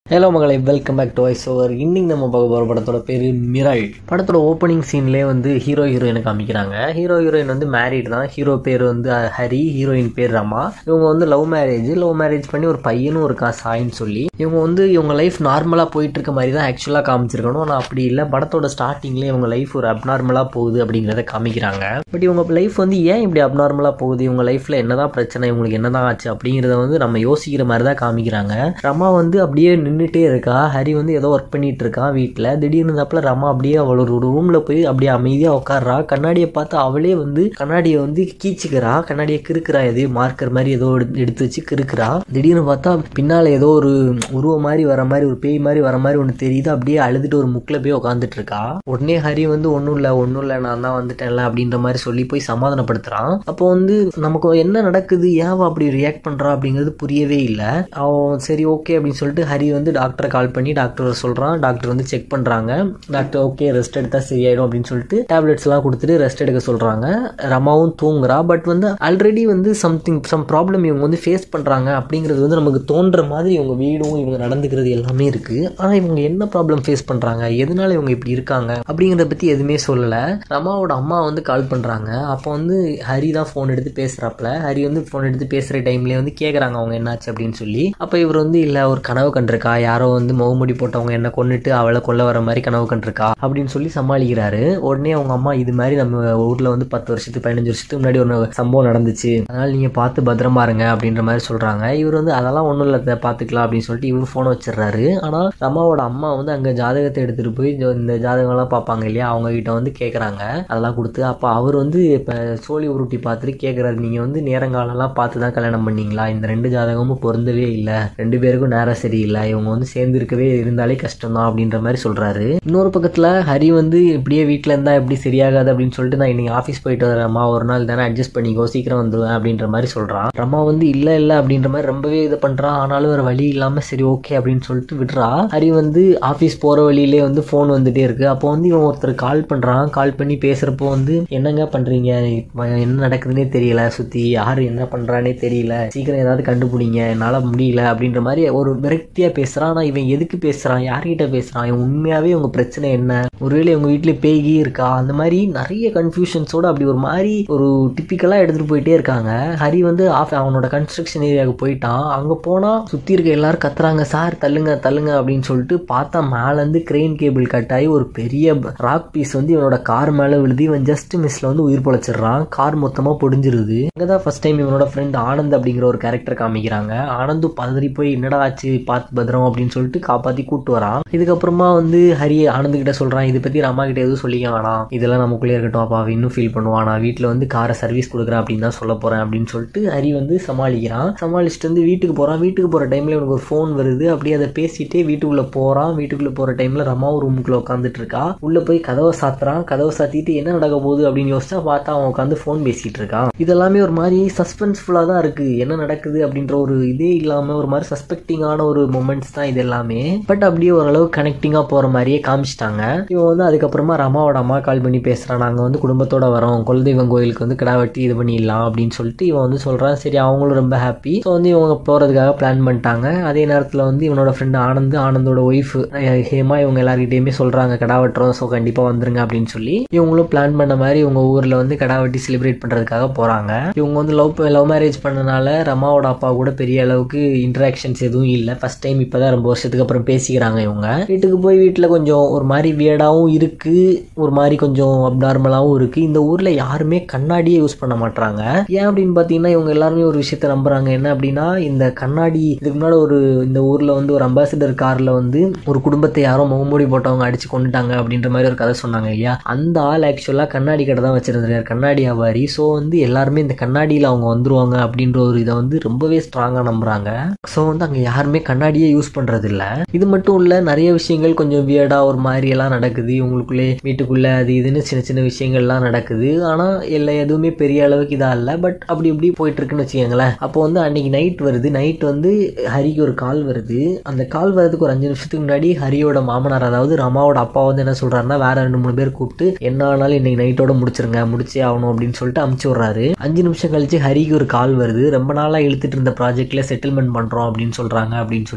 hello மகளை welcome back to voice over இன்னைக்கு நம்ம பார்க்க போகிற படத்தோட பேர் மிராள் படத்தோட ஓப்பனிங் சீன்லேயே வந்து ஹீரோ ஹீரோயினை காமிக்கிறாங்க ஹீரோ ஹீரோயின் வந்து மேரீட் தான் ஹீரோ பேர் வந்து ஹரி ஹீரோயின் பேர் ரமா இவங்க வந்து லவ் மேரேஜ் லவ் மேரேஜ் பண்ணி ஒரு பையனும் இருக்கா சாயின்னு சொல்லி இவங்க வந்து இவங்க லைஃப் நார்மலாக போயிட்டு இருக்க மாதிரி தான் ஆக்சுவலாக காமிச்சிருக்கணும் ஆனால் அப்படி இல்லை படத்தோட ஸ்டார்டிங்லேயே இவங்க லைஃப் ஒரு அப்நார்மலாக போகுது அப்படிங்கிறத காமிக்கிறாங்க பட் இவங்க லைஃப் வந்து ஏன் இப்படி அப்நார்மலாக போகுது இவங்க லைஃப்பில் என்னதான் பிரச்சனை இவங்களுக்கு என்னதான் ஆச்சு அப்படிங்கிறத வந்து நம்ம யோசிக்கிற மாதிரி தான் காமிக்கிறாங்க ரமா வந்து அப்படியே நின்றுட்டே இருக்கா ஹரி வந்து ஏதோ ஒர்க் பண்ணிட்டு இருக்கான் வீட்டில் திடீர்னு தப்பில் ரமா அப்படியே அவள் ஒரு ரூமில் போய் அப்படியே அமைதியாக உட்காடுறா கண்ணாடியை பார்த்து அவளே வந்து கண்ணாடியை வந்து கீச்சிக்கிறா கண்ணாடியை கிறுக்குறா எதையும் மார்க்கர் மாதிரி ஏதோ எடுத்து- எடுத்து வச்சு கிறுக்குறா திடீர்னு பார்த்தா பின்னால் ஏதோ ஒரு உருவம் மாதிரி வர மாதிரி ஒரு பேய் மாதிரி வர மாதிரி ஒன்று தெரியுது அப்படியே அழுதுட்டு ஒரு முக்கில் போய் உட்காந்துட்டு இருக்கா உடனே ஹரி வந்து ஒன்றும் இல்லை ஒன்றும் இல்லை நான் தான் வந்துட்டேன்ல அப்படின்ற மாதிரி சொல்லி போய் சமாதானப்படுத்துறான் அப்போ வந்து நமக்கு என்ன நடக்குது ஏன் அவ அப்படி ரியாக்ட் பண்றா அப்படிங்கிறது புரியவே இல்லை அவன் சரி ஓகே அப்படின்னு சொல்லிட்டு ஹரி வந்து டாக்டரை கால் பண்ணி டாக்டர் சொல்றான் டாக்டர் வந்து செக் பண்றாங்க டாக்டர் ஓகே ரெஸ்ட் எடுத்தா சரியாயிடும் அப்படின்னு சொல்லிட்டு டேப்லெட்ஸ் எல்லாம் கொடுத்துட்டு ரெஸ்ட் எடுக்க சொல்றாங்க ரமாவும் தூங்குறா பட் வந்து ஆல்ரெடி வந்து சம்திங் சம் ப்ராப்ளம் இவங்க வந்து ஃபேஸ் பண்றாங்க அப்படிங்கிறது வந்து நமக்கு தோன்ற மாதிரி இவங்க வீடும் இவங்க நடந்துக்கிறது எல்லாமே இருக்கு ஆனா இவங்க என்ன ப்ராப்ளம் ஃபேஸ் பண்றாங்க எதனால இவங்க இப்படி இருக்காங்க அப்படிங்கிறத பத்தி எதுவுமே சொல்லல ரமாவோட அம்மா வந்து கால் பண்றாங்க அப்போ வந்து ஹரி தான் ஃபோன் எடுத்து பேசுறாப்ல ஹரி வந்து ஃபோன் எடுத்து பேசுற டைம்ல வந்து கேக்குறாங்க அவங்க என்னாச்சு அப்படின்னு சொல்லி அப்ப இவர் வந்து இல்ல ஒரு கனவு கண்டிருக்கா யாரோ வந்து முகமுடி போட்டவங்க என்ன கொன்னுட்டு அவளை கொல்ல வர மாதிரி கனவு கண்டிருக்கா அப்படின்னு சொல்லி சமாளிக்கிறாரு உடனே அவங்க அம்மா இது மாதிரி நம்ம ஊர்ல வந்து பத்து வருஷத்துக்கு பதினஞ்சு வருஷத்துக்கு முன்னாடி ஒரு சம்பவம் நடந்துச்சு அதனால நீங்க பார்த்து பத்திரமா இருங்க அப்படின்ற மாதிரி சொல்றாங்க இவர் வந்து அதெல்லாம் ஒண்ணும் இல்ல அத்தை, பாத்துக்கலாம் அப்படின்னு சொல்லிட்டு இவரு போனை வச்சிடுறாரு ஆனா ரமாவோட அம்மா வந்து அங்க ஜாதகத்தை எடுத்துட்டு போய் இந்த- இந்த ஜாதகம்லாம் பார்ப்பாங்க இல்லையா அவங்க கிட்ட வந்து கேக்குறாங்க அதெல்லாம் கொடுத்து அப்ப அவர் வந்து இப்ப சோழி உருட்டி பார்த்துட்டு கேக்குறாரு நீங்க வந்து நேரங்காலம்லாம் பார்த்து தான் கல்யாணம் பண்ணீங்களா இந்த ரெண்டு ஜாதகமும் பொருந்தவே இல்லை ரெண்டு பேருக்கும் நேரம் சரியில்லை இவங்க வந்து சேர்ந்து இருக்கவே இருந்தாலே கஷ்டம் தான் அப்படின்ற மாதிரி சொல்றாரு இன்னொரு பக்கத்துல ஹரி வந்து இப்படியே வீட்ல இருந்தா எப்படி சரியாகாது அப்படின்னு சொல்லிட்டு நான் இன்னைக்கு ஆஃபீஸ் போயிட்டு வரேன் அம்மா ஒரு நாள் தானே அட்ஜஸ்ட் பண்ணிக்கோ சீக்கிரம் வந்துடுவேன் அப்படின்ற மாதிரி சொல்றான் ரம்மா வந்து இல்ல இல்ல அப்படின்ற மாதிரி ரொம்பவே இது பண்றா ஆனாலும் வேற வழி இல்லாம சரி ஓகே அப்படின்னு சொல்லிட்டு விடுறா ஹரி வந்து ஆஃபீஸ் போற வழியிலே வந்து ஃபோன் வந்துட்டே இருக்கு அப்போ வந்து இவன் ஒருத்தர் கால் பண்றான் கால் பண்ணி பேசுறப்போ வந்து என்னங்க பண்றீங்க இப்ப என்ன நடக்குதுன்னே தெரியல சுத்தி யாரு என்ன பண்றானே தெரியல சீக்கிரம் ஏதாவது கண்டுபிடிங்க என்னால முடியல அப்படின்ற மாதிரி ஒரு விரக்தியா பேசுறான் ஆனா இவன் எதுக்கு பேசுறான் யார்கிட்ட பேசுறான் இவன் உண்மையாவே உங்க பிரச்சனை என்ன ஒருவேளை உங்க வீட்டுல பேகி இருக்கா அந்த மாதிரி நிறைய கன்ஃபியூஷன்ஸோட அப்படி ஒரு மாதிரி ஒரு டிப்பிக்கலா எடுத்துட்டு போயிட்டே இருக்காங்க ஹரி வந்து ஆஃப் அவனோட கன்ஸ்ட்ரக்ஷன் ஏரியாவுக்கு போயிட்டான் அங்க போனா சுத்தி இருக்க எல்லாரும் கத்துறாங்க சார் தள்ளுங்க தள்ளுங்க அப்படின்னு சொல்லிட்டு பார்த்தா மேல இருந்து கிரெயின் கேபிள் கட் ஆகி ஒரு பெரிய ராக் பீஸ் வந்து இவனோட கார் மேல விழுது இவன் ஜஸ்ட் மிஸ்ல வந்து உயிர் பொழைச்சிடுறான் கார் மொத்தமா பொடிஞ்சிருது அங்கதான் ஃபர்ஸ்ட் டைம் இவனோட ஃப்ரெண்ட் ஆனந்த் அப்படிங்கிற ஒரு கேரக்டர் காமிக்கிறாங்க ஆனந்தும் பதறி போய் என்னடா ஆச்சு பார்த்து பத்திரம் அப்படின்னு சொல்லிட்டு காப்பாத்தி கூட்டு வரான் இதுக்கப்புறமா வந்து ஹரி ஆனந்த் கிட்ட சொல்றான் இதை பத்தி அம்மா கிட்ட எதுவும் சொல்லிக்க வேணாம் இதெல்லாம் நமக்குள்ளே இருக்கட்டும் அப்பா அவ இன்னும் ஃபீல் பண்ணுவான் நான் வீட்டுல வந்து காரை சர்வீஸ் கொடுக்குறேன் அப்படின்னு தான் சொல்ல போறேன் அப்படின்னு சொல்லிட்டு ஹரி வந்து சமாளிக்கிறான் சமாளிச்சுட்டு வந்து வீட்டுக்கு போறான் வீட்டுக்கு போற டைம்ல இவனுக்கு ஒரு ஃபோன் வருது அப்படியே அதை பேசிட்டே வீட்டுக்குள்ள போறான் வீட்டுக்குள்ள போற டைம்ல ரமாவும் ரூமுக்குள்ள உட்காந்துட்டு இருக்கா உள்ள போய் கதவை சாத்துறான் கதவை சாத்திட்டு என்ன நடக்க போகுது அப்படின்னு யோசிச்சா பார்த்தா அவன் உட்காந்து ஃபோன் பேசிட்டு இருக்கான் இதெல்லாமே ஒரு மாதிரி சஸ்பென்ஸ்ஃபுல்லா தான் இருக்கு என்ன நடக்குது அப்படின்ற ஒரு இதே இல்லாம ஒரு மாதிரி சஸ்பெக்டிங்கான ஒரு மூமெண்ட்ஸ் தான் இது எல்லாமே பட் அப்படியே ஓரளவு கனெக்டிங்கா போற மாதிரியே காமிச்சிட்டாங்க இவன் வந்து அதுக்கப்புறமா ரமாவோட அம்மா கால் பண்ணி பேசுறான் நாங்க வந்து குடும்பத்தோட வரோம் குலதெய்வம் கோயிலுக்கு வந்து கிடா வெட்டி இது பண்ணிடலாம் அப்படின்னு சொல்லிட்டு இவன் வந்து சொல்றான் சரி அவங்களும் ரொம்ப ஹாப்பி ஸோ வந்து இவங்க போறதுக்காக பிளான் பண்ணிட்டாங்க அதே நேரத்தில் வந்து இவனோட ஃப்ரெண்ட் ஆனந்த் ஆனந்தோட ஒய்ஃப் ஹேமா இவங்க எல்லார்கிட்டயுமே சொல்றாங்க கடா வெட்டுறோம் ஸோ கண்டிப்பா வந்துருங்க அப்படின்னு சொல்லி இவங்களும் பிளான் பண்ண மாதிரி இவங்க ஊர்ல வந்து கடா வெட்டி செலிப்ரேட் பண்றதுக்காக போறாங்க இவங்க வந்து லவ் லவ் மேரேஜ் பண்ணனால ரமாவோட அப்பா கூட பெரிய அளவுக்கு இன்டராக்ஷன்ஸ் எதுவும் இல்லை ஃபர்ஸ்ட் டைம் இப்பதான் ரொம்ப வருஷத்துக்கு அப்புறம் பேசிக்கிறாங்க இவங்க வீட்டுக்கு போய் வீட்டில் கொஞ்சம் ஒரு மாதிரி வியர்டாகவும் இருக்கு ஒரு மாதிரி கொஞ்சம் அப்நார்மலாகவும் இருக்கு இந்த ஊர்ல யாருமே கண்ணாடியே யூஸ் பண்ண மாட்டாங்க ஏன் அப்படின்னு பார்த்தீங்கன்னா இவங்க எல்லாருமே ஒரு விஷயத்த நம்புறாங்க என்ன அப்படின்னா இந்த கண்ணாடி இதுக்கு முன்னாடி ஒரு இந்த ஊர்ல வந்து ஒரு அம்பாசிடர் கார்ல வந்து ஒரு குடும்பத்தை யாரோ முகமூடி போட்டவங்க அடிச்சு கொண்டுட்டாங்க அப்படின்ற மாதிரி ஒரு கதை சொன்னாங்க இல்லையா அந்த ஆள் ஆக்சுவலா கண்ணாடி கடை தான் வச்சிருந்தாரு கண்ணாடி வியாபாரி ஸோ வந்து எல்லாருமே இந்த கண்ணாடியில அவங்க வந்துருவாங்க அப்படின்ற ஒரு இதை வந்து ரொம்பவே ஸ்ட்ராங்கா நம்புறாங்க ஸோ வந்து அங்க யாருமே கண்ணாடியே யூஸ் பண்றது இல்ல இது மட்டும் இல்ல நிறைய விஷயங்கள் கொஞ்சம் வியர்டா ஒரு மாதிரி எல்லாம் நடக்குது இவங்களுக்குள்ளே வீட்டுக்குள்ள அது இதுன்னு சின்ன சின்ன விஷயங்கள்லாம் நடக்குது ஆனா இல்லை எதுவுமே பெரிய அளவுக்கு இதா இல்ல பட் அப்படி இப்படி போயிட்டு இருக்குன்னு வச்சுக்கோங்களேன் அப்போ வந்து அன்னைக்கு நைட் வருது நைட் வந்து ஹரிக்கு ஒரு கால் வருது அந்த கால் வரதுக்கு ஒரு அஞ்சு நிமிஷத்துக்கு முன்னாடி ஹரியோட மாமனார் அதாவது ரமாவோட அப்பா வந்து என்ன சொல்றாருன்னா வேற ரெண்டு மூணு பேர் கூப்பிட்டு என்ன ஆனாலும் இன்னைக்கு நைட்டோட முடிச்சிருங்க முடிச்சே ஆகணும் அப்படின்னு சொல்லிட்டு அமுச்சு விடுறாரு அஞ்சு நிமிஷம் கழிச்சு ஹரிக்கு ஒரு கால் வருது ரொம்ப நாளா இழுத்துட்டு இருந்த ப்ராஜெக்ட்ல செட்டில்மெண்ட் பண்றோம் அப்படின்னு சொல்றாங்க அப்படின்னு சொல்லிட்டு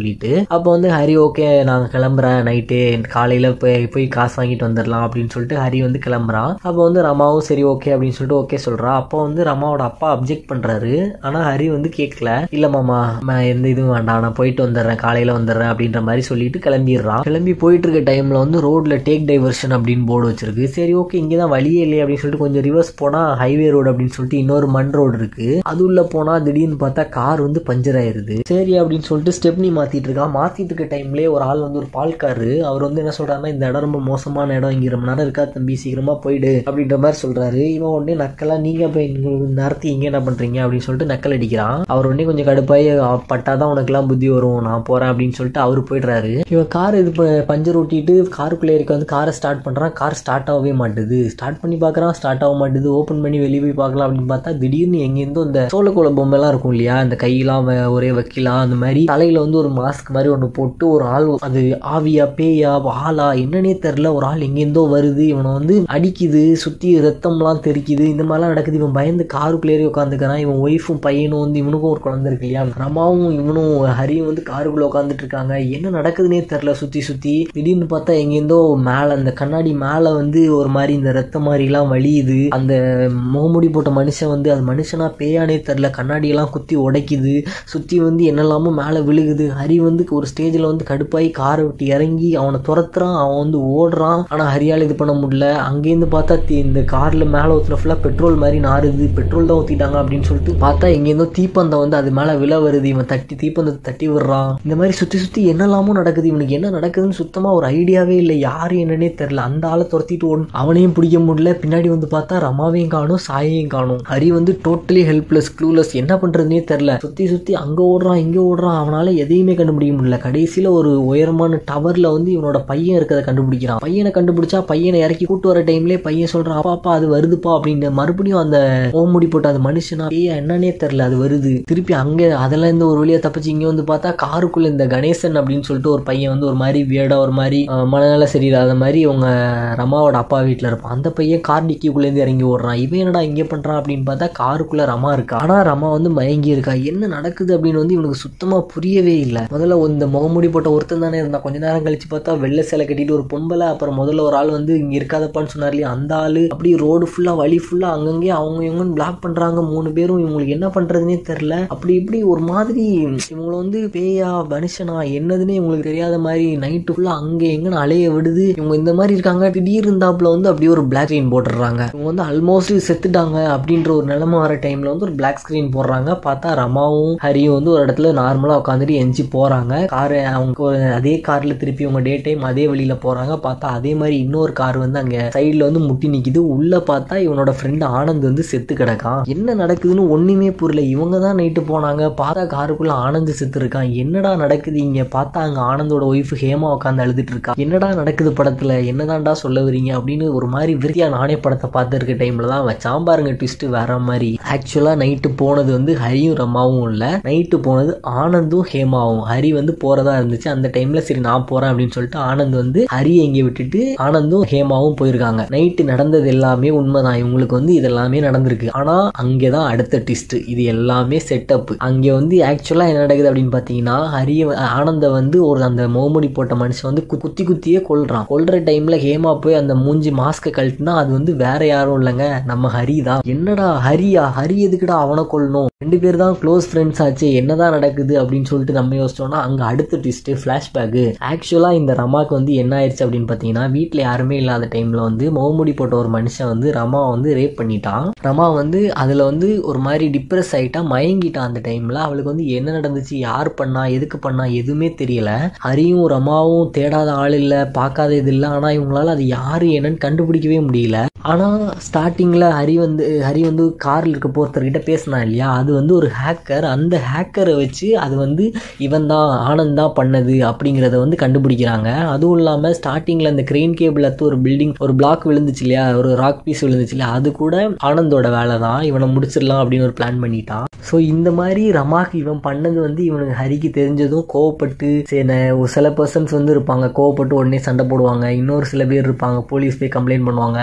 அப்போ வந்து ஹரி ஓகே நான் கிளம்புறேன் நைட்டு காலையில் போய் போய் காசு வாங்கிட்டு வந்துடலாம் அப்படின்னு சொல்லிட்டு ஹரி வந்து கிளம்புறான் அப்போ வந்து ரமாவும் சரி ஓகே அப்படின்னு சொல்லிட்டு ஓகே சொல்கிறா அப்போ வந்து ரமாவோட அப்பா அப்ஜெக்ட் பண்ணுறாரு ஆனால் ஹரி வந்து கேட்கல இல்லை மாமா நான் எந்த இதுவும் வேண்டாம் நான் போயிட்டு வந்துடுறேன் காலையில் வந்துடுறேன் அப்படின்ற மாதிரி சொல்லிட்டு கிளம்பிடுறான் கிளம்பி போயிட்டு இருக்க டைமில் வந்து ரோட்டில் டேக் டைவர்ஷன் அப்படின்னு போர்டு வச்சிருக்கு சரி ஓகே இங்கே தான் வழியே இல்லையே அப்படின்னு சொல்லிட்டு கொஞ்சம் ரிவர்ஸ் போனால் ஹைவே ரோடு அப்படின்னு சொல்லிட்டு இன்னொரு மண் ரோடு இருக்கு அது உள்ள போனால் திடீர்னு பார்த்தா கார் வந்து பஞ்சர் ஆயிருது சரி அப்படின்னு சொல்லிட்டு ஸ்டெப்னி மாத்திட்டு இருக்கான் மாத்திட்டு இருக்க டைம்லேயே ஒரு ஆள் வந்து ஒரு பால்காரு அவர் வந்து என்ன சொல்றாருன்னா இந்த இடம் ரொம்ப மோசமான இடம் இங்க ரொம்ப நேரம் இருக்கா தம்பி சீக்கிரமா போயிடு அப்படின்ற மாதிரி சொல்றாரு இவன் உடனே நக்கலா நீங்க போய் நேரத்து இங்க என்ன பண்றீங்க அப்படின்னு சொல்லிட்டு நக்கல் அடிக்கிறான் அவர் உடனே கொஞ்சம் கடுப்பாயி "அ, பட்டாதான் உனக்கெல்லாம் புத்தி வரும் நான் போறேன் அப்படின்னு சொல்லிட்டு அவர் போயிடுறாரு இவன் கார் இது ப- பஞ்சர் ஓட்டிட்டு காருக்குள்ளே இருக்க வந்து காரை ஸ்டார்ட் பண்றான் கார் ஸ்டார்ட் ஆகவே மாட்டுது ஸ்டார்ட் பண்ணி பார்க்கறான் ஸ்டார்ட் ஆக மாட்டுது ஓப்பன் பண்ணி வெளியே போய் பார்க்கலாம் அப்படின்னு பார்த்தா திடீர்னு எங்கேருந்தோ இந்த சோளக்கோள பொம்மைலாம் இருக்கும் இல்லையா இந்த கையெல்லாம் வ- ஒரே வைக்கலாம் அந்த மாதிரி தலையில வந்து ஒரு மாஸ்க் மாதிரி ஒன்று போட்டு ஒரு ஆள் அது ஆவியா பேயா ஆளா என்னன்னே தெரில ஒரு ஆள் எங்கேருந்தோ வருது இவனை வந்து அடிக்குது சுத்தி ரத்தம்லாம் தெறிக்குது இந்த மாதிரிலாம் நடக்குது இவன் பயந்து காருக்குள்ளே உட்காந்துக்கிறான் இவன் ஒய்ஃபும் பையனும் வந்து இவனுக்கும் ஒரு குழந்தை இருக்கு இல்லையா ரமாவும் இவனும் ஹரியும் வந்து காருக்குள்ள உட்காந்துட்டு இருக்காங்க என்ன நடக்குதுன்னே தெரில சுத்தி சுத்தி திடீர்னு பார்த்தா எங்கேருந்தோ மேல அந்த கண்ணாடி மேல வந்து ஒரு மாதிரி இந்த ரத்தம் மாதிரிலாம் வலியுது அந்த முகமுடி போட்ட மனுஷன் வந்து அது மனுஷனா பேயானே தெரில கண்ணாடியெல்லாம் குத்தி உடைக்குது சுத்தி வந்து என்னெல்லாமோ மேலே விழுகுது ஹரி வந்து ஒரு ஸ்டேஜில் வந்து கடுப்பாகி காரை விட்டு இறங்கி அவனை துரத்துறான் அவன் வந்து ஓடுறான் ஆனால் ஹரியால் இது பண்ண முடியல அங்கேருந்து பார்த்தா தி- இந்த காரில் மேலே ஊற்றுன ஃபுல்லாக பெட்ரோல் மாதிரி நாறுது பெட்ரோல் தான் ஊற்றிட்டாங்க அப்படின்னு சொல்லிட்டு பார்த்தா எங்கேருந்தோ தீப்பந்தம் வந்து அது மேலே விழ வருது இவன் தட்டி தீப்பந்தத்தை தட்டி விடுறான் இந்த மாதிரி சுற்றி சுற்றி என்னெல்லாமோ நடக்குது இவனுக்கு என்ன நடக்குதுன்னு சுத்தமாக ஒரு ஐடியாவே இல்லை யாரு என்னன்னே தெரில அந்த ஆளை துரத்திட்டு ஓடும் அவனையும் பிடிக்க முடியல பின்னாடி வந்து பார்த்தா ரமாவையும் காணும் சாயையும் காணும் ஹரி வந்து டோட்டலி ஹெல்ப்லெஸ் க்ளூலெஸ் என்ன பண்றதுனே தெரில சுத்தி சுத்தி அங்க ஓடுறான் இங்க ஓடுறான் அவனால எதையுமே கண்டுபிடிக்க முடியல கடைசியில ஒரு உயரமான டவர்ல வந்து இவனோட பையன் இருக்கிறத கண்டுபிடிக்கிறான் பையனை கண்டுபிடிச்சா பையனை இறக்கி கூட்டு வர டைம்லயே பையன் சொல்றான் அப்பா அப்பா அது வருதுப்பா அப்படின்னு மறுபடியும் அந்த ஓமுடி போட்டு அது மனுஷனா ஏய் என்னன்னே தெரில அது வருது திருப்பி அங்க அதுல இருந்து ஒரு வழியா தப்பிச்சு இங்க வந்து பார்த்தா காருக்குள்ள இந்த கணேசன் அப்படின்னு சொல்லிட்டு ஒரு பையன் வந்து ஒரு மாதிரி வியடா ஒரு மாதிரி அஹ், மனநல சரியில்லாத மாதிரி இவங்க ரமாவோட அப்பா வீட்டில் இருப்பான் அந்த பையன் கார் டிக்கிக்குள்ளேருந்து இறங்கி ஓடுறான் இவன் என்னடா இங்கே பண்ணுறான் அப்படின்னு பார்த்தா காருக்குள்ள ரமா இருக்கா ஆனால் ரமா வந்து மயங்கி இருக்கா என்ன நடக்குது அப்படின்னு வந்து இவனுக்கு சுத்தமாக புரியவே இல்லை முதல்ல இந்த முகமூடி போட்ட ஒருத்தன் தானே இருந்தான் கொஞ்ச நேரம் கழிச்சு பார்த்தா வெள்ளை சிலை கட்டிட்டு ஒரு பொம்பளை அப்புறம் முதல்ல ஒரு ஆள் வந்து இங்கே இருக்காதப்பான்னு சொன்னார் இல்லையா அந்த ஆள் அப்படி ரோடு ஃபுல்லாக வழி ஃபுல்லாக அங்கங்கே அவங்க இவங்கன்னு பிளாக் பண்ணுறாங்க மூணு பேரும் இவங்களுக்கு என்ன பண்ணுறதுனே தெரில அப்படி இப்படி ஒரு மாதிரி இவங்களை வந்து பேயா மனுஷனா என்னதுன்னே இவங்களுக்கு தெரியாத மாதிரி நைட்டு ஃபுல்லாக அங்கே எங்கன்னு அலைய விடுது இவங்க இந்த மாதிரி இருக்காங்க திடீர் இருந்தாப்புல வந்து அப்படியே ஒரு பிளாக் ஸ்க்ரீன் போட்டுடுறாங்க இவங்க வந்து ஆல்மோஸ்ட் செத்துட்டாங்க அப்படின்ற ஒரு நிலைமை வர டைம்ல வந்து ஒரு பிளாக் ஸ்க்ரீன் போடுறாங்க பார்த்தா ரமாவும் ஹரியும் வந்து ஒரு இடத்துல நார்மலாக உட்காந்துட்டு எஞ்சி போறாங்க காரை அவங்க ஒரு அதே கார்ல திருப்பி அவங்க டே டைம் அதே வழியில போறாங்க பார்த்தா அதே மாதிரி இன்னொரு கார் வந்து அங்க சைடுல வந்து முட்டி நிக்குது உள்ள பார்த்தா இவனோட ஃப்ரெண்ட் ஆனந்த் வந்து செத்து கிடக்கான் என்ன நடக்குதுன்னு ஒண்ணுமே புரியல இவங்க தான் நைட்டு போனாங்க பார்த்தா காருக்குள்ள ஆனந்த் செத்து இருக்கான் என்னடா நடக்குது இங்க பார்த்தா அங்க ஆனந்தோட ஒய்ஃப் ஹேமா உட்காந்து அழுதுட்டு இருக்கா என்னடா நடக்குது படத்துல என்னதான்டா சொல்ல வரீங்க அப்படின்னு ஒரு மாதிரி விருத்தியா நானே படத்தை பார்த்து இருக்க டைம்ல தான் வச்சான் பாருங்க ட்விஸ்ட் வேற மாதிரி ஆக்சுவலா நைட்டு போனது வந்து ஹரியும் ரமாவும் இல்ல நைட்டு போனது ஆனந்தும் ஹேமாவும் ஹரி வந்து போறதா இருந்துச்சு அந்த டைம்ல சரி நான் போறேன் அப்படின்னு சொல்லிட்டு ஆனந்த் வந்து ஹரி எங்கே விட்டுட்டு ஆனந்தும் ஹேமாவும் போயிருக்காங்க நைட்டு நடந்தது எல்லாமே உண்மைதான் இவங்களுக்கு வந்து இதெல்லாமே நடந்திருக்கு ஆனா அங்கேதான் அடுத்த ட்விஸ்ட் இது எல்லாமே செட்டப் அங்க வந்து ஆக்சுவலா என்ன நடக்குது அப்படின்னு பாத்தீங்கன்னா ஹரிய ஆனந்த வந்து ஒரு அந்த மோமுடி போட்ட மனுஷன் வந்து கு- குத்தி குத்தியே கொல்றான் கொல்ற டைம்ல ஹேமா போய் அந்த மூஞ்சி மாஸ்க கழட்டினா அது வந்து வேற யாரும் இல்லைங்க நம்ம ஹரி தான் என்னடா ஹரியா ஹரி எதுக்குடா அவனை கொல்லணும் ரெண்டு பேர் தான் க்ளோஸ் ஃப்ரெண்ட்ஸ் ஆச்சு என்னதான் நடக்குது அப்படின்னு சொல்லிட்டு நம்ம யோசிச்சோம்னா அங்க அடுத்த ட்விஸ்ட் ஃபிளாஷ்பேக் ஆக்சுவலா இந்த ரமாக்கு வந்து என்ன ஆயிடுச்சு அப்படின்னு பாத்தீங்கன்னா வீட்ல யாருமே இல்லாத டைம்ல வந்து மோமுடி போட்ட ஒரு மனுஷன் வந்து ரமா வந்து ரேப் பண்ணிட்டான் ரமா வந்து அதுல வந்து ஒரு மாதிரி டிப்ரெஸ் ஆயிட்டா மயங்கிட்டான் அந்த டைம்ல அவளுக்கு வந்து என்ன நடந்துச்சு யார் பண்ணா எதுக்கு பண்ணா எதுவுமே தெரியல ஹரியும் ரமாவும் தேடாத ஆள் இல்ல பார்க்காத இது இல்ல ஆனா இவங்களால அது யாரு என்னன்னு கண்டுபிடிக்கவே முடியல ஆனா ஸ்டார்டிங்ல ஹரி வந்து ஹரி வந்து கார்ல இருக்க போறவர்கிட்ட பேசினான் இல்லையா அது வந்து ஒரு ஹேக்கர் அந்த ஹேக்கரை வச்சு அது வந்து இவன் தான் ஆனந்த் தான் பண்ணது அப்படிங்கிறத வந்து கண்டுபிடிக்கிறாங்க அதுவும் இல்லாம ஸ்டார்டிங்ல அந்த கிரெயின் கேபிள் அத்து ஒரு பில்டிங் ஒரு பிளாக் விழுந்துச்சு இல்லையா ஒரு ராக் பீஸ் விழுந்துச்சு இல்லையா அது கூட ஆனந்தோட வேலை தான் இவனை முடிச்சிடலாம் அப்படின்னு ஒரு பிளான் பண்ணிட்டான் ஸோ இந்த மாதிரி ரமாக்கு இவன் பண்ணது வந்து இவனுக்கு ஹரிக்கு தெரிஞ்சதும் கோவப்பட்டு சரி நான் ஒரு சில பர்சன்ஸ் வந்து இருப்பாங்க கோவப்பட்டு உடனே சண்டை போடுவாங்க இன்னொரு சில பேர் இருப்பாங்க போலீஸ் போய் கம்ப்ளைண்ட் பண்ணுவாங்க ஆனால் ஹரி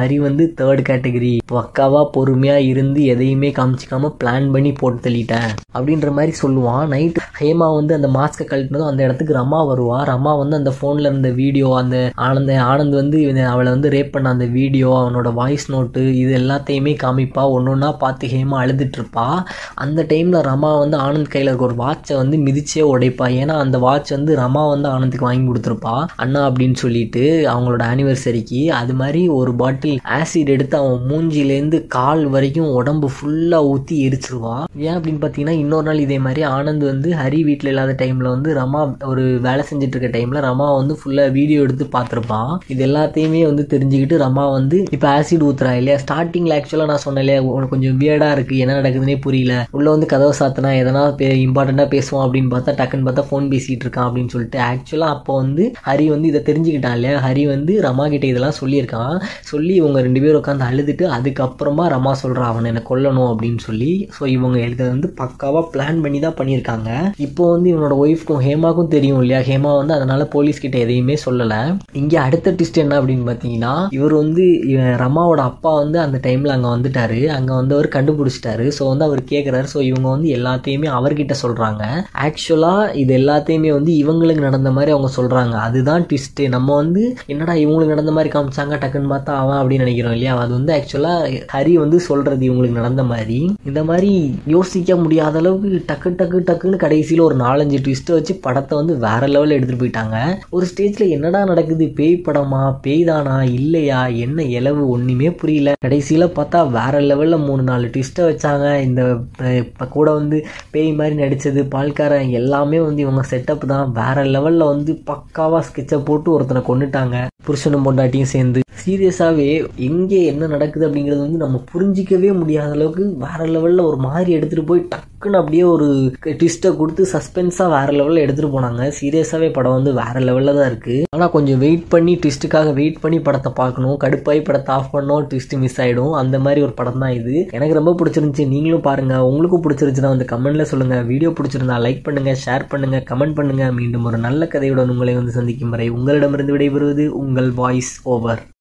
ஹரி வந்து தேர்ட் கேட்டகரி பக்காவா பொறுமையா இருந்து எதையுமே காமிச்சிக்காம பிளான் பண்ணி போட்டு தள்ளிட்டேன் அப்படின்ற மாதிரி சொல்லுவான் நைட் ஹேமா வந்து அந்த மாஸ்கை கழட்டினதும் அந்த இடத்துக்கு ரமா வருவா ரமா வந்து அந்த ஃபோனில் இருந்த வீடியோ அந்த ஆனந்த ஆனந்த் வந்து இவனை- அவளை வந்து ரேப் பண்ண அந்த வீடியோ அவனோட வாய்ஸ் நோட்டு இது எல்லாத்தையுமே காமிப்பா ஒன்று ஒன்றா பார்த்து ஹேமா அழுதுட்டு இருப்பா அந்த டைமில் ரமா வந்து ஆனந்த் கையில் இருக்க ஒரு வாட்சை வந்து மிதிச்சே உடைப்பா ஏன்னா அந்த வாட்ச் வந்து ரமா வந்து ஆனந்துக்கு வாங்கி கொடுத்துருப்பா அண்ணா அப்படின்னு சொல்லிட்டு அவங்களோட ஆனிவர்சரிக்கு அது மாதிரி ஒரு பாட்டில் ஆசிட் எடுத்து அவன் மூஞ்சிலேருந்து கால் வரைக்கும் உடம்பு ஃபுல்லாக ஊற்றி எரிச்சிருவா ஏன் அப்படின்னு பார்த்தீங்கன்னா இன்னொரு நாள் இதே மாதிரி ஆனந்த் வந்து ஹரி வீட்டில் இல்லாத டைமில் வந்து ரமா ஒரு வேலை செஞ்சுட்டு இருக்க டைமில் ரமா வந்து ஃபுல்லாக வீடியோ எடுத்து பார்த்துருப்பான் இது எல்லாத்தையுமே வந்து தெரிஞ்சுக்கிட்டு ரமா வந்து இப்போ ஆசிட் ஊத்துறா இல்லையா ஸ்டார்டிங்கில் ஆக்சுவலாக நான் சொன்னேன் இல்லையா உனக்கு கொஞ்சம் வியர்டாக இருக்குது என்ன நடக்குதுன்னே புரியல உள்ள வந்து கதவை சாத்தினா எதனா இம்பார்ட்டண்ட்டாக பேசுவோம் அப்படின்னு பார்த்தா டக்குன்னு பார்த்தா ஃபோன் பேசிகிட்டு இருக்கான் அப்படின்னு சொல்லிட்டு ஆக்சுவலாக அப்போ வந்து ஹரி வந்து இதை தெரிஞ்சுக்கிட்டான் இல்லையா ஹரி வந்து ரமா கிட்ட இதெல்லாம் சொல்லியிருக்கான் சொல்லி இவங்க ரெண்டு பேரும் உட்காந்து அழுதுட்டு அதுக்கப்புறமா ரமா சொல்கிறா அவனை என்னை கொல்லணும் அப்படின்னு சொல்லி ஸோ இவங்க இதை வந்து பக்காவாக பிளான் பண்ணி தான் பண்ணியிருக்காங்க இப்போ வந்து இவனோட ஒய்ஃப்க்கும் ஹேமாக்கும் தெரியும் இல்லையா ஹேமா வந்து அதனால போலீஸ் கிட்ட எதையுமே சொல்லலை இங்கே அடுத்த ட்விஸ்ட் என்ன அப்படின்னு பார்த்தீங்கன்னா இவர் வந்து இவன் ரமாவோட அப்பா வந்து அந்த டைமில் அங்கே வந்துட்டாரு அங்கே வந்து அவர் கண்டுபிடிச்சிட்டாரு ஸோ வந்து அவர் கேட்குறாரு ஸோ இவங்க வந்து எல்லாத்தையுமே அவர்கிட்ட சொல்கிறாங்க ஆக்சுவலாக இது எல்லாத்தையுமே வந்து இவங்களுக்கு நடந்த மாதிரி அவங்க சொல்கிறாங்க அதுதான் ட்விஸ்ட்டு நம்ம வந்து என்னடா இவங்களுக்கு நடந்த மாதிரி காமிச்சாங்க டக்குன்னு பார்த்தா அவன் அப்படின்னு நினைக்கிறோம் இல்லையா அது வந்து ஆக்சுவலாக ஹரி வந்து சொல்கிறது இவங்களுக்கு நடந்த மாதிரி இந்த மாதிரி யோசிக்க முடியாத அளவுக்கு டக்கு டக்கு டக்குன்னு கடைசியில் ஒரு நாலஞ்சு ட்விஸ்ட்டை வச்சு படத்தை வந்து வேற லெவலில் எடுத்துகிட்டு போயிட்டாங்க ஒரு ஸ்டேஜில் என்னடா நடக்குது பேய் படமா பேய் தானா இல்லையா என்ன இலவு ஒன்றுமே புரியல கடைசியில் பார்த்தா வேற லெவலில் மூணு நாலு ட்விஸ்ட்டை வச்சாங்க இந்த அஹ், இப்ப கூட வந்து பேய் மாதிரி நடித்தது பால்காரன் எல்லாமே வந்து இவங்க செட்டப் தான் வேற லெவலில் வந்து பக்காவாக ஸ்கெட்சை போட்டு ஒருத்தனை கொண்டுட்டாங்க புருஷனும் பொண்டாட்டியும் சேர்ந்து சீரியஸாகவே எங்கே என்ன நடக்குது அப்படிங்கிறது வந்து நம்ம புரிஞ்சிக்கவே முடியாத அளவுக்கு வேற லெவலில் ஒரு மாதிரி எடுத்துகிட்டு போய் டக்குன்னு அப்படியே ஒரு ட்விஸ்ட்டை கொடுத்து சஸ்பென்ஸாக வேற லெவலில் எடுத்துகிட்டு போனாங்க சீரியஸாகவே படம் வந்து வேற லெவலில் தான் இருக்குது ஆனால் கொஞ்சம் வெயிட் பண்ணி ட்விஸ்ட்டுக்காக வெயிட் பண்ணி படத்தை பார்க்கணும் கடுப்பாய் படத்தை ஆஃப் பண்ணோம் ட்விஸ்ட் மிஸ் ஆகிடும் அந்த மாதிரி ஒரு படம் தான் இது எனக்கு ரொம்ப பிடிச்சிருந்துச்சி நீங்களும் பாருங்கள் உங்களுக்கும் பிடிச்சிருந்துச்சுன்னா வந்து கமெண்ட்டில் சொல்லுங்கள் வீடியோ பிடிச்சிருந்தா லைக் பண்ணுங்கள் ஷேர் பண்ணுங்கள் கமெண்ட் பண்ணுங்கள் மீண்டும் ஒரு நல்ல கதையுடன் உங்களை வந்து சந்திக்கும் வரை உங்களிடமிருந்து விடைபெறுவது உங்கள் வாய்ஸ் ஓவர்